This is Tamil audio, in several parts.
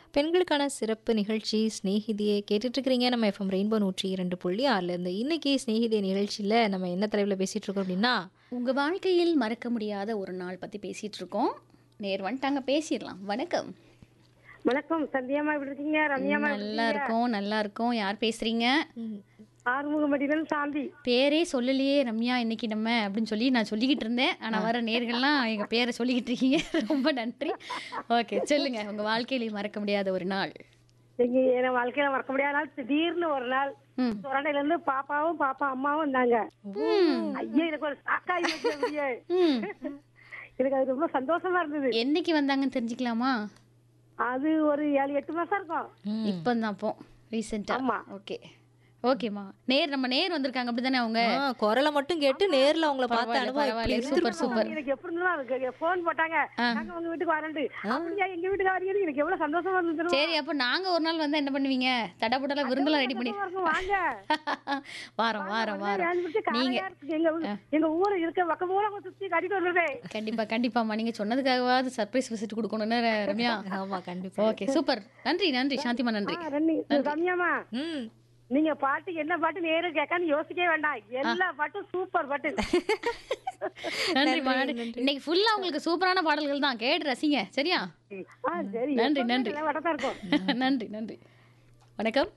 பெண்களுக்கான சிறப்பு நிகழ்ச்சி ஸ்நேகிதியை கேட்டுட்டு இருக்கிறீங்க நம்ம எஃப்எம் ரெயின்போ நூற்றி இரண்டு புள்ளி ஆறுல இருந்து இன்னைக்கு ஸ்நேகிதிய நிகழ்ச்சியில நம்ம என்ன தலைவில் பேசிட்டு இருக்கோம் அப்படின்னா உங்க வாழ்க்கையில் மறக்க முடியாத ஒரு நாள் பத்தி பேசிட்டு இருக்கோம் நேர் வந்துட்டாங்க பேசிடலாம் வணக்கம் வணக்கம் சந்தியாமா எப்படி இருக்கீங்க ரம்யாமா எப்படி நல்லா இருக்கோம் நல்லா இருக்கோம் யார் பேசுறீங்க ஆறுமுகமடியிலும் சாந்தி பேரே சொல்லலையே ரம்யா இன்னைக்கு நம்ம அப்படின்னு சொல்லி நான் சொல்லிக்கிட்டு இருந்தேன் ஆனா வர நேர்கள்லாம் எங்க பேரை சொல்லிக்கிட்டு இருக்கீங்க ரொம்ப நன்றி ஓகே சொல்லுங்க உங்க வாழ்க்கையில மறக்க முடியாத ஒரு நாள் எங்க என் வாழ்க்கையில மறக்க முடியாத நாள் திடீர்னு ஒரு நாள் ம். சுரண்டையில இருந்து பாப்பாவும் பாப்பா அம்மாவும் வந்தாங்க ஐயா எனக்கு ஒரு சாக்காய் போச்சு அப்படியே. ம். எனக்கு அது ரொம்ப சந்தோஷமா இருந்தது என்னைக்கு வந்தாங்கன்னு தெரிஞ்சுக்கலாமா அது ஒரு ஏழு எட்டு மாசம் இருக்கும் இப்போ தான் அப்போ ரீசெண்டா ஆமா. ஓகே ஓகேம்மா நேர் நம்ம நேர் வந்திருக்காங்க அப்படிதானே அவங்க ஆ, குரலை மட்டும் கேட்டு நேர்ல அவங்கள பார்த்த பரவாயில்ல, அனுபவம் பரவாயில்ல. எப்படி சூப்பர், இருந்திருக்கும்? சூப்பர். எனக்கு எப்படி இருந்தாலும் போன் போட்டாங்க நாங்க உங்க வீட்டுக்கு வரேன்ட்டு அப்படியா எங்க வீட்டுக்கு வரீங்க எனக்கு எவ்வளவு சந்தோஷமா இருந்தது சரி அப்போ நாங்க ஒரு நாள் வந்தா என்ன பண்ணுவீங்க தடபுடல விருந்தெல்லாம் ரெடி பண்ணி வாங்க வாரம் வாரம் வாரம் வேன் பிடிச்சு நீங்க காலையா இருக்கு. எங்க ஊ- எங்க ஊரு இருக்க பக்கம் ஊரை சுத்தி கட்டிட்டு வந்துருவேன் கண்டிப்பா கண்டிப்பாம்மா நீங்க சொன்னதுக்காகவாது சர்ப்ரைஸ் விசிட் கொடுக்கணும்னு ர- ரம்யா ஆமா கண்டிப்பா ஓகே சூப்பர் நன்றி நன்றி சாந்திமா நன்றி ஆ, ரன்னி ரம்யாமா ம் நீங்க பாட்டு என்ன பாட்டு நேரு கேட்கான்னு யோசிக்கவே வேண்டாம் எல்லா பாட்டும் சூப்பர் பாட்டு நன்றிம்மா நன்றி இன்னைக்கு ஃபுல்லா உங்களுக்கு சூப்பரான பாடல்கள் தான் கேட்டு ரசிங்க சரியா ஆ, சரி நன்றி, எப்பவுமே நன்றி. நல்ல பாட்டா இருக்கும் நன்றி நன்றி வணக்கம்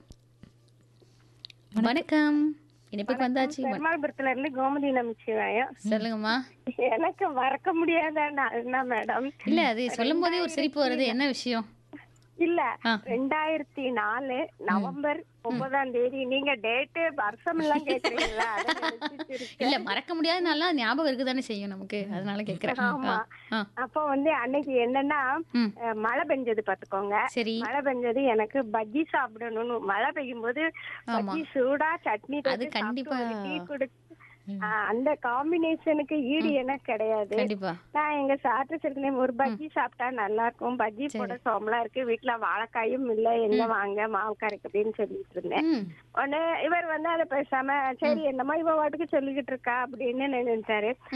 வணக்கம் இனிப்புக்கு வந்தாச்சு பெருமாள்புரத்துல இருந்து கோமதி நம்பிச்சுவாயம் சொல்லுங்கம்மா எனக்கு மறக்க முடியாத நாள் என்ன மேடம் இல்ல அது சொல்லும் போதே ஒரு சிரிப்பு வருது என்ன விஷயம் இல்ல ஆ. ரெண்டாயிரத்தி நாலு நவம்பர் ஒன்பதாம் தேதி நீங்க டேட்டு வருஷம் எல்லாம் கேக்குறீங்களா அதை நினைச்சு சிரிச்சேன். இல்ல மறக்க முடியாதனால ஞாபகம் இருக்குதானே செய்யும் நமக்கு அதனால கேக்குறேன் ஆமா. ஆ, ஆ. அப்போ வந்து அன்னைக்கு என்னன்னா ம். அஹ், மழை பெஞ்சது பாத்துக்கோங்க சரி மழை பெஞ்சது எனக்கு பஜ்ஜி சாப்பிடணும்னு மழை பெய்யும் போது ஆமா. பஜ்ஜி சூடா சட்னி அது தொட்டு கண்டிப்பா. சாப்பிட்டு ஒரு டீ குடிச்சு ஆஹ், அந்த காம்பினேஷனுக்கு ஈடு எனக்கு கிடையாது கண்டிப்பா நான் எங்க சாப்பிட்டு வச்சிருக்கேன் ஒரு பஜ்ஜி சாப்பிட்டா நல்லா இருக்கும் பஜ்ஜி போட சோம்பலா இருக்கு வீட்டுல வாழைக்காயும் இல்ல என்ன வாங்க மாவு கரைக்கு அப்படின்னு சொல்லிட்டு இருந்தேன் ம் உடனே இவர் வந்து அதை பேசாம சரி என்னமோ இவ வாட்டுக்கு சொல்லிக்கிட்டு இருக்கா அப்படின்னு நினைச்சாரு